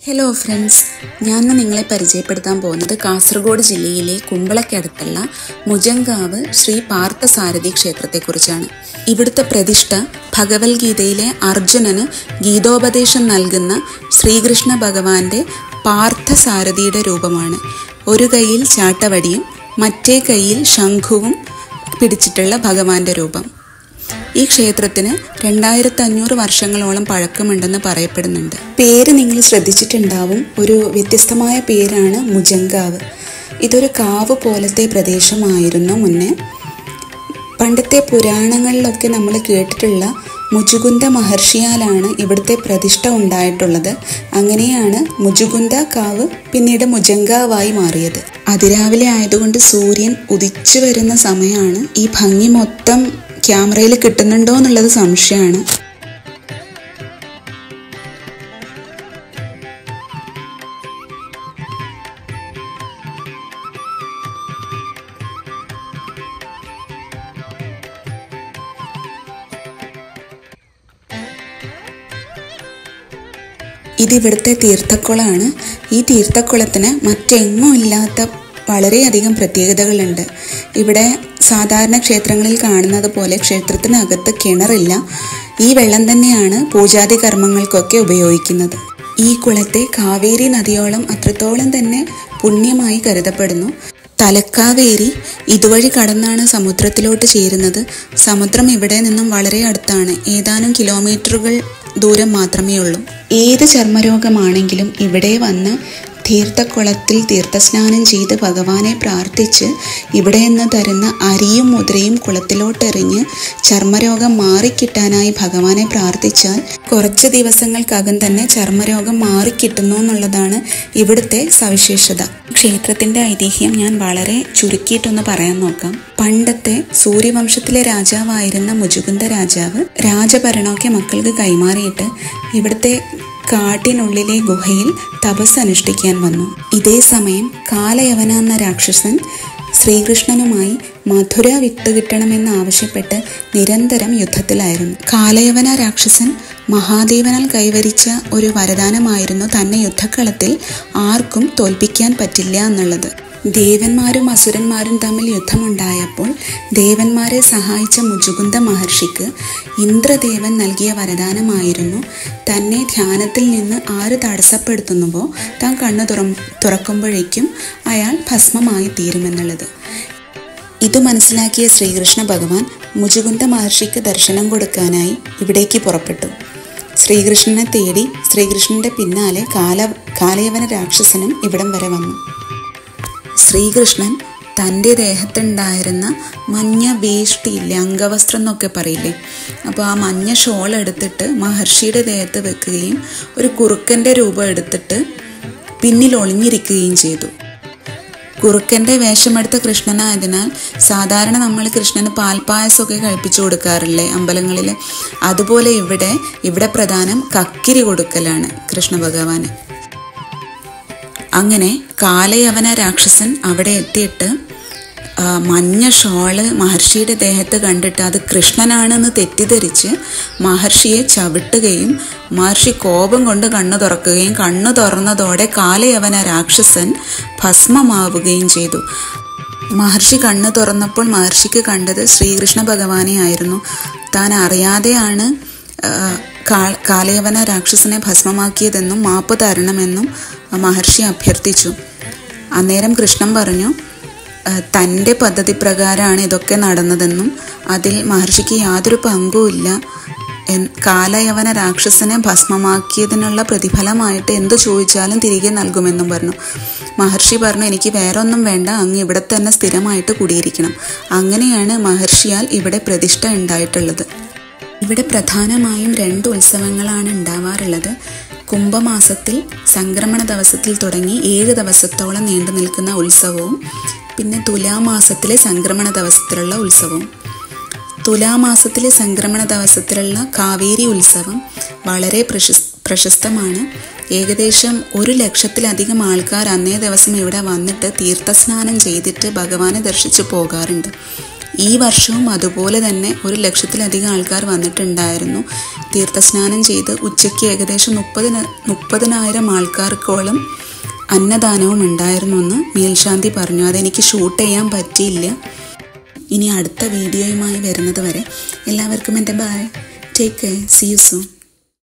hello friends ഞാൻ ഇന്ന് നിങ്ങളെ പരിചയപ്പെടുത്താൻ പോകുന്നത് കാസർഗോഡ് ജില്ലയിലെ കുമ്പളക്കടുത്തുള്ള മുജങ്കാവ് ശ്രീ പാർത്ഥസാരഥി ക്ഷേത്രത്തെക്കുറിച്ചാണ് ഇവിടുത്തെ പ്രതിഷ്ഠ ഭഗവത്ഗീതയിലെ അർജുനന് ഗീതോപദേശം നൽകുന്ന ശ്രീകൃഷ്ണ ഭഗവാന്റെ പാർത്ഥസാരഥിയുടെ രൂപമാണ് ഒരു കൈയിൽ ചാട്ടവടിയും മറ്റേ കൈയിൽ ശംഖുവും പിടിച്ചിട്ടുള്ള ഭഗവാന്റെ രൂപം ഈ ക്ഷേത്രത്തിന് രണ്ടായിരത്തി അഞ്ഞൂറ് വർഷങ്ങളോളം പഴക്കമുണ്ടെന്ന് പറയപ്പെടുന്നുണ്ട് പേര് നിങ്ങൾ ശ്രദ്ധിച്ചിട്ടുണ്ടാവും ഒരു വ്യത്യസ്തമായ പേരാണ് മുജങ്കാവ് ഇതൊരു കാവ് പോലത്തെ പ്രദേശമായിരുന്നു മുന്നേ പണ്ടത്തെ പുരാണങ്ങളിലൊക്കെ നമ്മൾ കേട്ടിട്ടുള്ള മുജുകുന്ദ മഹർഷിയാലാണ് ഇവിടുത്തെ പ്രതിഷ്ഠ ഉണ്ടായിട്ടുള്ളത് അങ്ങനെയാണ് മുജുകുന്ദ കാവ് പിന്നീട് മുജങ്കാവായി മാറിയത് അതിരാവിലെ ആയതുകൊണ്ട് സൂര്യൻ ഉദിച്ചു വരുന്ന സമയമാണ് ഈ ഭംഗി മൊത്തം ക്യാമറയിൽ കിട്ടുന്നുണ്ടോ എന്നുള്ളത് സംശയമാണ് ഇതിവിടുത്തെ തീർത്ഥക്കുളമാണ് ഈ തീർത്ഥക്കുളത്തിന് മറ്റെങ്ങും ഇല്ലാത്ത വളരെയധികം പ്രത്യേകതകളുണ്ട് ഇവിടെ സാധാരണ ക്ഷേത്രങ്ങളിൽ കാണുന്നത് പോലെ ക്ഷേത്രത്തിനകത്ത് കിണറില്ല ഈ വെള്ളം തന്നെയാണ് പൂജാതി കർമ്മങ്ങൾക്കൊക്കെ ഉപയോഗിക്കുന്നത് ഈ കുളത്തെ കാവേരി നദിയോളം അത്രത്തോളം തന്നെ പുണ്യമായി കരുതപ്പെടുന്നു തലക്കാവേരി ഇതുവഴി കടന്നാണ് സമുദ്രത്തിലോട്ട് ചേരുന്നത് സമുദ്രം ഇവിടെ നിന്നും വളരെ അടുത്താണ് ഏതാനും കിലോമീറ്ററുകൾ ദൂരം മാത്രമേ ഉള്ളൂ ഏത് ചർമ്മരോഗമാണെങ്കിലും ഇവിടെ വന്ന് തീർത്ഥക്കുളത്തിൽ തീർത്ഥസ്നാനം ചെയ്ത് ഭഗവാനെ പ്രാർത്ഥിച്ച് ഇവിടെ നിന്ന് തരുന്ന അരിയും മുദ്രയും കുളത്തിലോട്ടെറിഞ്ഞ് ചർമ്മരോഗം മാറിക്കിട്ടാനായി ഭഗവാനെ പ്രാർത്ഥിച്ചാൽ കുറച്ച് ദിവസങ്ങൾക്കകം തന്നെ ചർമ്മരോഗം മാറിക്കിട്ടുന്നു എന്നുള്ളതാണ് ഇവിടുത്തെ സവിശേഷത ക്ഷേത്രത്തിന്റെ ഐതിഹ്യം ഞാൻ വളരെ ചുരുക്കിയിട്ടൊന്ന് പറയാൻ നോക്കാം പണ്ടത്തെ സൂര്യവംശത്തിലെ രാജാവായിരുന്ന മുജുകുന്ദ രാജാവ് രാജഭരണമൊക്കെ മക്കൾക്ക് കൈമാറിയിട്ട് ഇവിടുത്തെ കാട്ടിനുള്ളിലെ ഗുഹയിൽ തപസ് അനുഷ്ഠിക്കാൻ വന്നു ഇതേ സമയം കാലയവന എന്ന രാക്ഷസൻ ശ്രീകൃഷ്ണനുമായി മധുര വിത്ത് കിട്ടണമെന്ന് ആവശ്യപ്പെട്ട് നിരന്തരം യുദ്ധത്തിലായിരുന്നു കാലയവന രാക്ഷസൻ മഹാദേവനാൽ കൈവരിച്ച ഒരു വരദാനമായിരുന്നു തന്നെ യുദ്ധക്കളത്തിൽ ആർക്കും തോൽപ്പിക്കാൻ പറ്റില്ല എന്നുള്ളത് ദേവന്മാരും അസുരന്മാരും തമ്മിൽ യുദ്ധമുണ്ടായപ്പോൾ ദേവന്മാരെ സഹായിച്ച മുജുകുന്ദ മഹർഷിക്ക് ഇന്ദ്രദേവൻ നൽകിയ വരദാനമായിരുന്നു തന്നെ ധ്യാനത്തിൽ നിന്ന് ആര് തടസ്സപ്പെടുത്തുന്നുവോ താൻ കണ്ണു തുറ തുറക്കുമ്പോഴേക്കും അയാൾ ഭസ്മമായി തീരുമെന്നുള്ളത് ഇത് മനസ്സിലാക്കിയ ശ്രീകൃഷ്ണ ഭഗവാൻ മുജുകുന്ദ മഹർഷിക്ക് ദർശനം കൊടുക്കാനായി ഇവിടേക്ക് പുറപ്പെട്ടു ശ്രീകൃഷ്ണനെ തേടി ശ്രീകൃഷ്ണന്റെ പിന്നാലെ കാല കാലയവന രാക്ഷസനും ഇവിടം വരെ വന്നു ശ്രീകൃഷ്ണൻ തൻ്റെ ദേഹത്തുണ്ടായിരുന്ന മഞ്ഞ വേഷ്ടിയില്ലേ അംഗവസ്ത്രം എന്നൊക്കെ പറയില്ലേ അപ്പോൾ ആ മഞ്ഞ ഷോൾ എടുത്തിട്ട് മഹർഷിയുടെ ദേഹത്ത് വെക്കുകയും ഒരു കുറുക്കൻ്റെ രൂപം എടുത്തിട്ട് പിന്നിൽ ഒളിഞ്ഞിരിക്കുകയും ചെയ്തു കുറുക്കൻ്റെ വേഷമെടുത്ത കൃഷ്ണനായതിനാൽ സാധാരണ നമ്മൾ കൃഷ്ണന് പാൽപ്പായസമൊക്കെ കഴിപ്പിച്ചു കൊടുക്കാറില്ലേ അമ്പലങ്ങളിൽ അതുപോലെ ഇവിടെ ഇവിടെ പ്രധാനം കക്കിരി കൊടുക്കലാണ് കൃഷ്ണ ഭഗവാന് അങ്ങനെ കാലയവന രാക്ഷസൻ അവിടെ എത്തിയിട്ട് മഞ്ഞ ഷോള് മഹർഷിയുടെ ദേഹത്ത് കണ്ടിട്ട് അത് കൃഷ്ണനാണെന്ന് തെറ്റിദ്ധരിച്ച് മഹർഷിയെ ചവിട്ടുകയും മഹർഷി കോപം കൊണ്ട് കണ്ണു തുറക്കുകയും കണ്ണു തുറന്നതോടെ കാലയവന രാക്ഷസൻ ഭസ്മമാവുകയും ചെയ്തു മഹർഷി കണ്ണു തുറന്നപ്പോൾ മഹർഷിക്ക് കണ്ടത് ശ്രീകൃഷ്ണ ഭഗവാനെ ആയിരുന്നു താൻ അറിയാതെയാണ് കാലയവന രാക്ഷസനെ ഭസ്മമാക്കിയതെന്നും മാപ്പ് തരണമെന്നും മഹർഷി അഭ്യർത്ഥിച്ചു അന്നേരം കൃഷ്ണൻ പറഞ്ഞു തൻ്റെ പദ്ധതി പ്രകാരമാണ് ഇതൊക്കെ നടന്നതെന്നും അതിൽ മഹർഷിക്ക് യാതൊരു പങ്കുമില്ല കാലയവന രാക്ഷസനെ ഭസ്മമാക്കിയതിനുള്ള പ്രതിഫലമായിട്ട് എന്തു ചോദിച്ചാലും തിരികെ നൽകുമെന്നും പറഞ്ഞു മഹർഷി പറഞ്ഞു എനിക്ക് വേറെ ഒന്നും വേണ്ട അങ്ങ് ഇവിടെ തന്നെ സ്ഥിരമായിട്ട് കുടിയിരിക്കണം അങ്ങനെയാണ് മഹർഷിയാൽ ഇവിടെ പ്രതിഷ്ഠ ഉണ്ടായിട്ടുള്ളത് ഇവിടെ പ്രധാനമായും രണ്ട് ഉത്സവങ്ങളാണ് ഉണ്ടാവാറുള്ളത് കുംഭമാസത്തിൽ സംക്രമണ ദിവസത്തിൽ തുടങ്ങി ഏഴ് ദിവസത്തോളം നീണ്ടു നിൽക്കുന്ന ഉത്സവവും പിന്നെ തുലാമാസത്തിലെ സംക്രമണ ദിവസത്തിലുള്ള ഉത്സവവും തുലാമാസത്തിലെ സംക്രമണ ദിവസത്തിലുള്ള കാവേരി ഉത്സവം വളരെ പ്രശസ് പ്രശസ്തമാണ് ഏകദേശം ഒരു ലക്ഷത്തിലധികം ആൾക്കാർ അന്നേ ദിവസം ഇവിടെ വന്നിട്ട് തീർത്ഥസ്നാനം ചെയ്തിട്ട് ഭഗവാനെ ദർശിച്ചു പോകാറുണ്ട് ഈ വർഷവും അതുപോലെ തന്നെ ഒരു ലക്ഷത്തിലധികം ആൾക്കാർ വന്നിട്ടുണ്ടായിരുന്നു തീർത്ഥസ്നാനം ചെയ്ത് ഉച്ചയ്ക്ക് ഏകദേശം മുപ്പതിന മുപ്പതിനായിരം ആൾക്കാർക്കോളം അന്നദാനവും ഉണ്ടായിരുന്നു എന്ന് മേൽശാന്തി പറഞ്ഞു അതെനിക്ക് ഷൂട്ട് ചെയ്യാൻ പറ്റിയില്ല ഇനി അടുത്ത വീഡിയോയുമായി വരുന്നത് വരെ എല്ലാവർക്കും എൻ്റെ bye take care see you soon